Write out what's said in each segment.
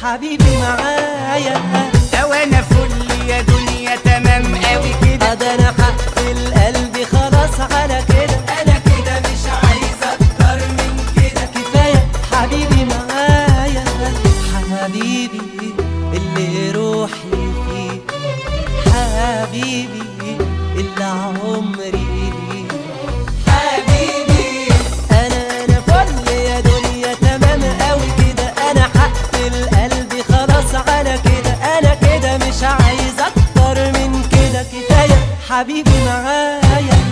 حبيبي معايا لو انا فل يا دنيا تمام قوي كده ده انا هقفل قلبي خلاص على كده انا كده مش عايز اكتر من كده كفاية حبيبي معايا حبيبي اللي روحي فيه حبيبي اللي عمري ليه حبيبي انا انا فل يا دنيا تمام قوي كده انا هقفل قلبي خلاص على كده انا كده مش عايز اكتر من كده كفايه حبيبي معايا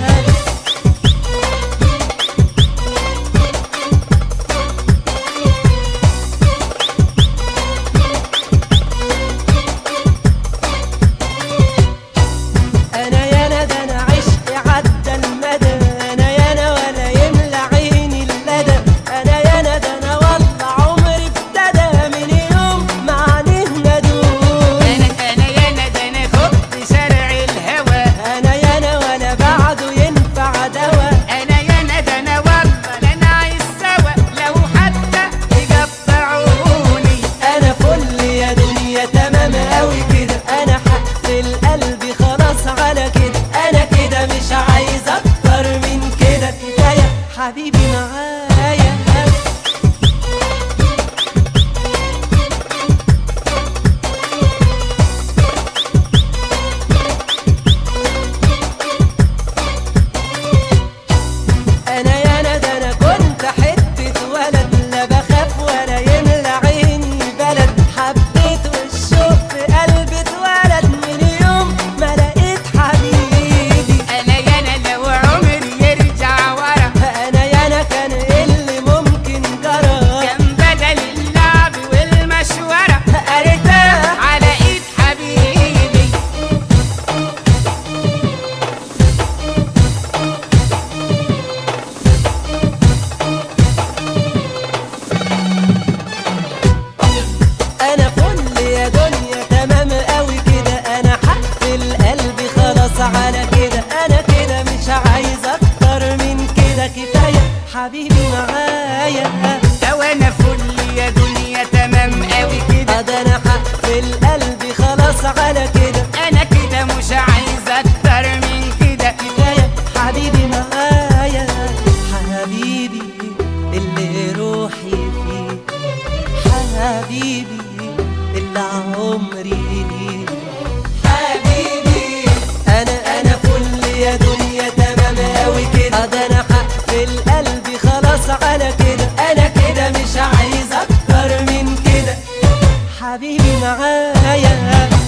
انا يا ندى انا عشق عدى المدى انا يا انا ولا يملى عيني اللدى انا يا ندى انا والله عمري ابتدى من يوم ما عينيه ندوب انا انا يا ندى انا خدت شارع الهوى انا يا انا ولا بعده ينفع دوا انا يا ندى انا والله لا انا عايز سوا لو حتى يقطعوني انا فل يا دنيا تمام قوي كده انا هقفل قلبي خلاص على كده انا كده مش عايز اكتر من كده كفايه حبيبي معايا انا يا ندى انا كنت حته ولد لا بخاف ولا يملى عيني بلد حبيت والشوق في قلبي اتولد من يوم ما لقيت حبيبي انا يا انا لو عمري يرجع ورا انا يا انا كان إيه اللي ممكن جرى كان بدل اللعب والمشورة ارتاح على ايد حبيبي انا فل يا دنيا تمام قوي كده انا هقفل قلبي خلاص على كده انا كده مش عايز اكتر من كده كفايه حبيبي معايا لو انا فل يا دنيا تمام قوي كده ده انا هقفل قلبي خلاص على كده انا كده مش عايز اكتر من كده كفايه حبيبي معايا حبيبي اللي روحي فيه حبيبي اللي عمري ليه حبيبي انا انا فل يا دنيا تمام قوي كده ده انا هقفل قلبي خلاص على كده انا كده مش عايز اكتر من كده حبيبي معايا